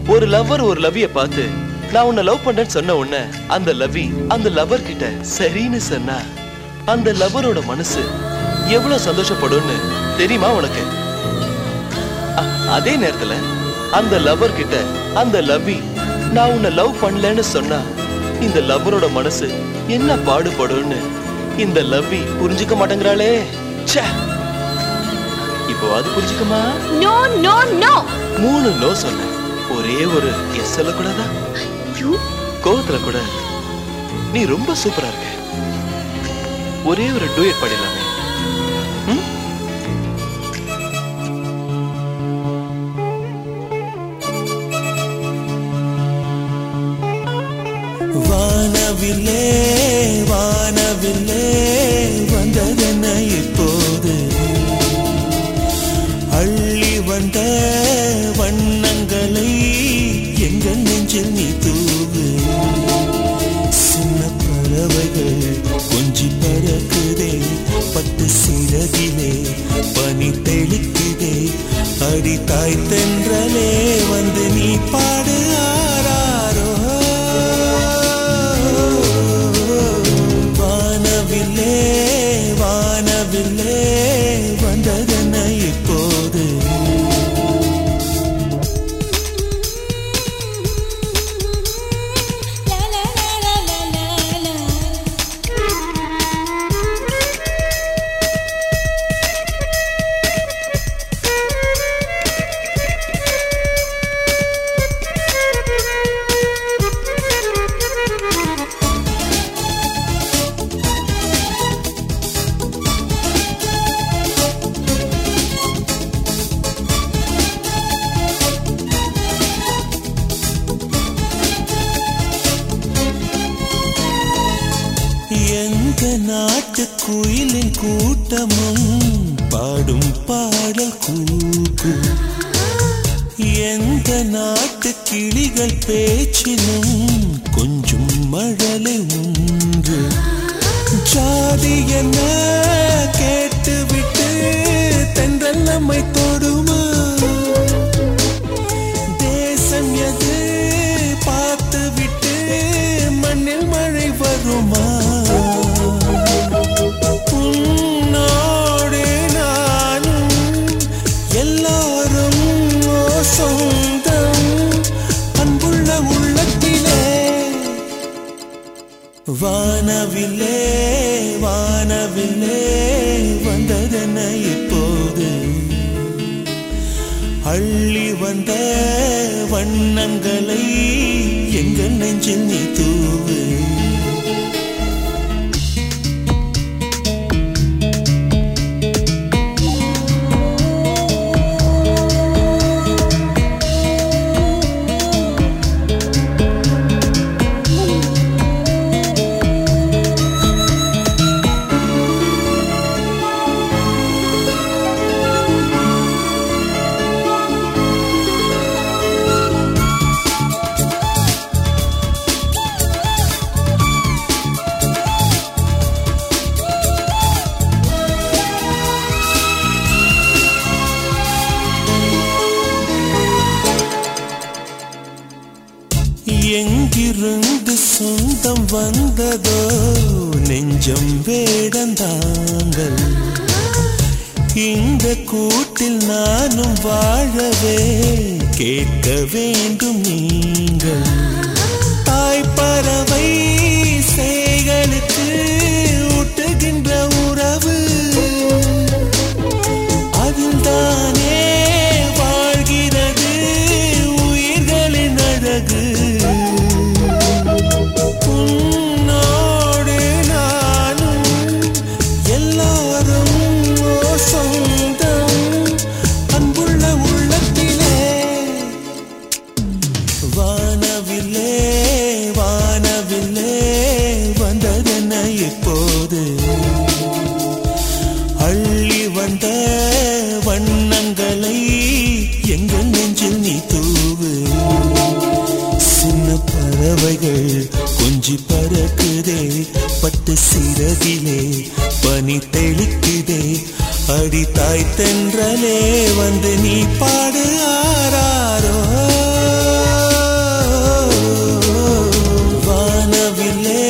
ஒரு லவ்வர் ஒரு லவ்விய பார்த்து நான் உன்னை லவ் பண்றேன்னு சொன்ன உடனே அந்த லவ்வி அந்த லவ்வர் கிட்ட சரின்னு சொன்னா அந்த லவ்வரோட மனசு எவ்வளவு சந்தோஷப்படும்னு தெரியுமா உனக்கு அ- அதே நேரத்துல அந்த லவ்வர் கிட்ட அந்த லவ்வி நான் உன்னை லவ் பண்ணலன்னு சொன்னா இந்த லவ்வரோட மனசு என்ன பாடுபடும்னு இந்த லவ்வி புரிஞ்சுக்க மாட்டேங்கிறாளே ச்சே இப்போ அது புரிஞ்சுக்குமா நோ நோ நோ மூணு நோ சொன்னேன் ஒரே ஒரு எஸ் சொல்லக்கூடாதா யூ கோவத்துல கூட நீ ரொம்ப சூப்பரா இருக்க ஒரே ஒரு டூயட் பாடிடலாமே ம்? வானவில்லே வானவில்லே வந்ததென்ன இப்போது அள்ளி வந்த வண்ணங்களை எங்கள் நெஞ்சில் நீ தூவு சின்ன பறவைகள் கொஞ்சி பறக்குதே பட்டு சிறகிலே பனி தெளிக்குதே அடி தாய் தென்றலே வந்து நீ பாடு ஆராரோ வானவில்லே வானவில்லே வந்ததென்ன இப்போது எந்த நாட்டு குயிலின் கூட்டமும் பாடும் பாடல் கூட்டு எந்த நாட்டு கிளிகள் பேச்சினும் கொஞ்சம் மழலை உண்டு ஜாதி என்ன கேட்டுவிட்டு தென்றல் நம்மை தொடுமா தேசம் எது பார்த்து விட்டு மண்ணில் மழை வருமா உன்னோடு நானும் எல்லாரும் ஓர் சொந்தம் அன்புள்ள உள்ளத்திலே வானவில்லே வானவில்லே வந்ததென்ன இப்போது அள்ளி வந்த வண்ணங்களை எங்கள் நெஞ்சில் நீ தூவு எங்கிருந்து சொந்தம் வந்ததோ நெஞ்சம் வேடந்தாங்கள் இந்த கூட்டில் நானும் வாழவே கேட்க வேண்டும் நீங்கள் தாய் பறவை சேகளுக்கு ஊட்டுகின்ற உறவு அதில்தானே வாழ்கிறது உயிர்களின் அழகு உன்னோடு நானும் எல்லாரும் ஓர் சொந்தம் அன்புள்ள உள்ளத்திலே வானவில்லே வானவில்லே வந்ததென்ன இப்போது அள்ளி வந்த வண்ணங்களை எங்கள் நெஞ்சில் நீ தூவு சின்ன பறவைகள் கொஞ்சி பறக்குதே பட்டு சிறகிலே பனி தெளிக்குதே அடி தாய் தென்றலே வந்து நீ பாடு ஆராரோ கோயிலே